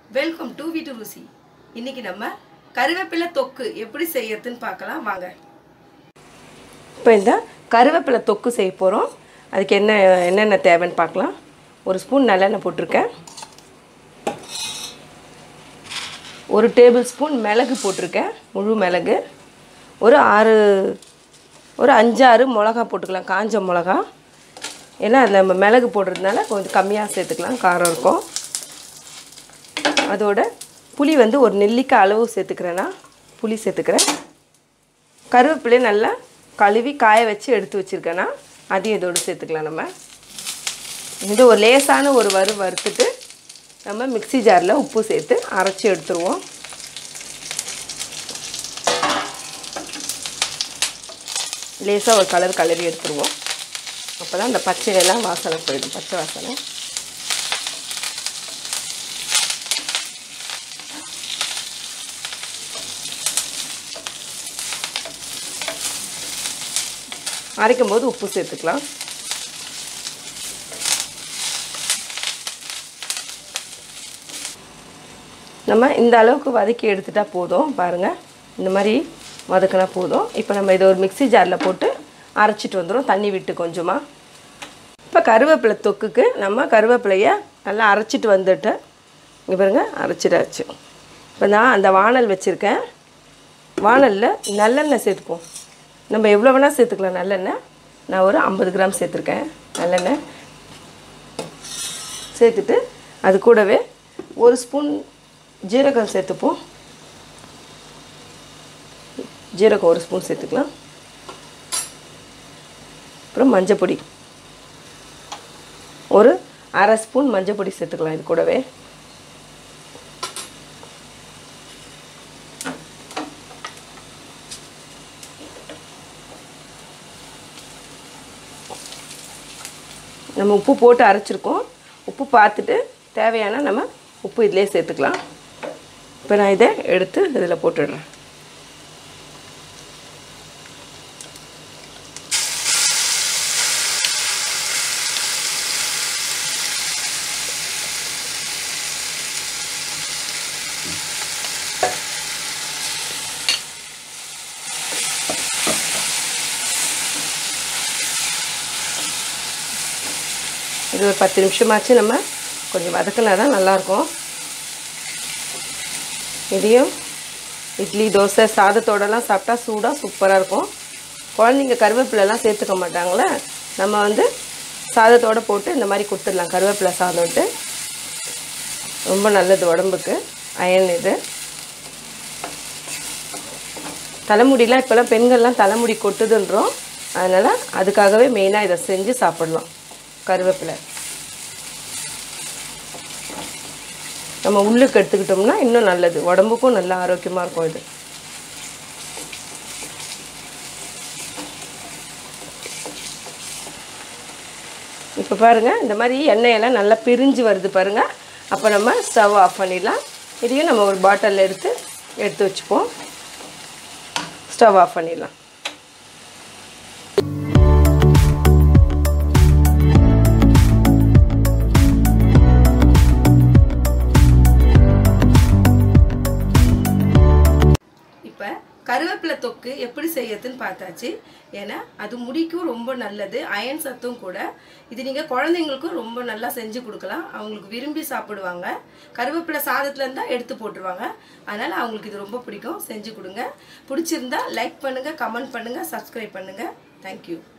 welcome to வீட்டு ருசி இன்னைக்கு நம்ம கருவேப்பிலை தொக்கு எப்படி செய்யறதுன்னு பார்க்கலாம் வாங்க இப்போ இந்த கருவேப்பிலை தொக்கு செய்ய போகிறோம் அதுக்கு என்ன என்னென்ன தேவைன்னு பார்க்கலாம் ஒரு ஸ்பூன் நல்லெண்ணெய் போட்டிருக்கேன் ஒரு டேபிள் ஸ்பூன் மிளகு போட்டிருக்கேன் முழு மிளகு ஒரு ஆறு ஒரு அஞ்சாறு மிளகா போட்டுக்கலாம் காஞ்ச மிளகா ஏன்னா அதில் நம்ம மிளகு போடுறதுனால கொஞ்சம் கம்மியாக சேர்த்துக்கலாம் காரம் இருக்கும் அதோட புளி வந்து ஒரு நெல்லிக்காய் அளவு சேர்த்துக்கிறேன்னா புளி சேர்த்துக்கிறேன் கருவேப்பிலையை நல்லா கழுவி காய வச்சு எடுத்து வச்சுருக்கேன்னா அதையும் இதோடு சேர்த்துக்கலாம் நம்ம இது ஒரு லேசான ஒரு வறு வறுத்துட்டு நம்ம மிக்ஸி ஜாரில் உப்பு சேர்த்து அரைச்சி எடுத்துருவோம் லேசாக ஒரு கலர் கலரி எடுத்துருவோம் அப்போ தான் அந்த பச்சையெல்லாம் வாசனை போயிடும் பச்சை வாசனை அரைக்கும் போது உப்பு சேர்த்துக்கலாம் நம்ம இந்த அளவுக்கு வதக்கி எடுத்துட்டா போதும் பாருங்கள் இந்த மாதிரி வதக்கினா போதும் இப்போ நம்ம இதை ஒரு மிக்ஸி ஜாரில் போட்டு அரைச்சிட்டு வந்துடும் தண்ணி விட்டு கொஞ்சமாக இப்போ கருவேப்பிலை தொக்குக்கு நம்ம கருவேப்பிலையை நல்லா அரைச்சிட்டு வந்துட்டு இங்கே பாருங்க அரைச்சிட்டாச்சு இப்போ நான் அந்த வானல் வச்சுருக்கேன் வானலில் நல்லெண்ணெய் சேர்த்துப்போம் நம்ம எவ்வளோ வேணால் சேர்த்துக்கலாம் நல்லெண்ணெய் நான் ஒரு ஐம்பது கிராம் சேர்த்துருக்கேன் நல்லெண்ணெய் சேர்த்துட்டு அது கூடவே ஒரு ஸ்பூன் ஜீரகம் சேர்த்துப்போம் ஜீரகம் ஒரு ஸ்பூன் சேர்த்துக்கலாம் அப்புறம் மஞ்சள் பொடி ஒரு அரை ஸ்பூன் மஞ்சள் பொடி சேர்த்துக்கலாம் இது கூடவே நம்ம உப்பு போட்டு அரைச்சிருக்கோம் உப்பு பார்த்துட்டு தேவையான நம்ம உப்பு இதிலே சேர்த்துக்கலாம் இப்போ நான் இதை எடுத்து இதில் போட்டுடுறேன் இது ஒரு பத்து நிமிஷமாச்சு நம்ம கொஞ்சம் வதக்கினா தான் நல்லாயிருக்கும் இதையும் இட்லி தோசை சாதத்தோடலாம் சாப்பிட்டா சூடாக சூப்பராக இருக்கும் குழந்தைங்க கருவேப்பிலெல்லாம் சேர்த்துக்க மாட்டாங்களே நம்ம வந்து சாதத்தோடு போட்டு இந்த மாதிரி கொடுத்துடலாம் கருவேப்பிலை சாதம்ட்டு ரொம்ப நல்லது உடம்புக்கு அயன் இது தலைமுடிலாம் இப்போல்லாம் பெண்கள்லாம் தலைமுடி கொட்டுதுன்றோம் அதனால் அதுக்காகவே மெயினாக இதை செஞ்சு சாப்பிட்லாம் கருவேப்பிலை நம்ம உள்ளுக்கு எடுத்துக்கிட்டோம்னா இன்னும் நல்லது உடம்புக்கும் நல்ல ஆரோக்கியமாக இருக்கும் இது இப்போ பாருங்கள் இந்த மாதிரி எண்ணெயெல்லாம் நல்லா பிரிஞ்சு வருது பாருங்கள் அப்போ நம்ம ஸ்டவ் ஆஃப் பண்ணிடலாம் இதையும் நம்ம ஒரு பாட்டிலில் எடுத்து எடுத்து வச்சுப்போம் ஸ்டவ் ஆஃப் பண்ணிடலாம் இப்போ கருவேப்பிலை தொக்கு எப்படி செய்யறதுன்னு பார்த்தாச்சு ஏன்னா அது முடிக்கும் ரொம்ப நல்லது அயன் சத்தும் கூட இது நீங்கள் குழந்தைங்களுக்கும் ரொம்ப நல்லா செஞ்சு கொடுக்கலாம் அவங்களுக்கு விரும்பி சாப்பிடுவாங்க கருவேப்பிலை சாதத்தில் இருந்தால் எடுத்து போட்டுருவாங்க அதனால் அவங்களுக்கு இது ரொம்ப பிடிக்கும் செஞ்சு கொடுங்க பிடிச்சிருந்தா லைக் பண்ணுங்கள் கமெண்ட் பண்ணுங்கள் சப்ஸ்கிரைப் பண்ணுங்கள் தேங்க்யூ